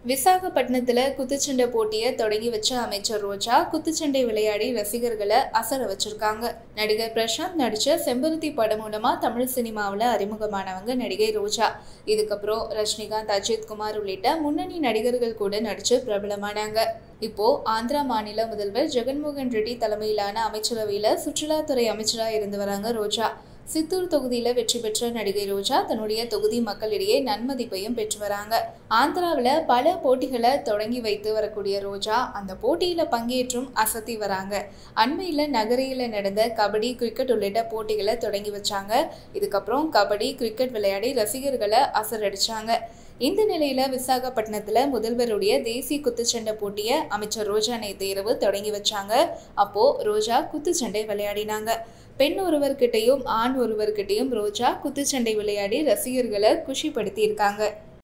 விசாகப்பட்டினத்துல குத்துச்சண்டை போட்டியை தொடங்கி வச்ச அமைச்சர் ரோஜா குத்துச்சண்டை விளையாடி ரசிகர்களை அசர வச்சிருக்காங்க நடிகர் பிரசாந்த் நடிச்ச செம்பருத்தி படம் மூலமா தமிழ் சினிமாவில் அறிமுகமானவங்க நடிகை ரோஜா இதுக்கப்புறம் ரஜினிகாந்த் அஜித் குமார் உள்ளிட்ட முன்னணி நடிகர்கள் கூட நடிச்சு பிரபலமானாங்க இப்போ ஆந்திரா மாநில முதல்வர் ஜெகன்மோகன் ரெட்டி தலைமையிலான அமைச்சரவையில சுற்றுலாத்துறை அமைச்சரா இருந்து வராங்க ரோஜா சித்தூர் தொகுதியில வெற்றி பெற்ற நடிகை ரோஜா தன்னுடைய தொகுதி மக்களிடையே நன்மதிப்பையும் பெற்று வராங்க ஆந்திராவில் பல போட்டிகளை தொடங்கி வைத்து வரக்கூடிய ரோஜா அந்த போட்டியில பங்கேற்றும் அசத்தி வராங்க அண்மையில் நகரையில் நடந்த கபடி கிரிக்கெட் உள்ளிட்ட போட்டிகளை தொடங்கி வச்சாங்க இதுக்கப்புறம் கபடி கிரிக்கெட் விளையாடி ரசிகர்களை அசரடிச்சாங்க இந்த நிலையில விசாகப்பட்டினத்துல முதல்வருடைய தேசிய குத்துச்சண்டை போட்டியை அமைச்சர் ரோஜா நேற்று இரவு தொடங்கி வச்சாங்க அப்போ ரோஜா குத்துச்சண்டை விளையாடினாங்க பெண் ஒருவர்கிட்டையும் ஆண் ஒருவர்கிட்டையும் ரோஜா குத்துச்சண்டை விளையாடி ரசிகர்களை குஷிப்படுத்தி இருக்காங்க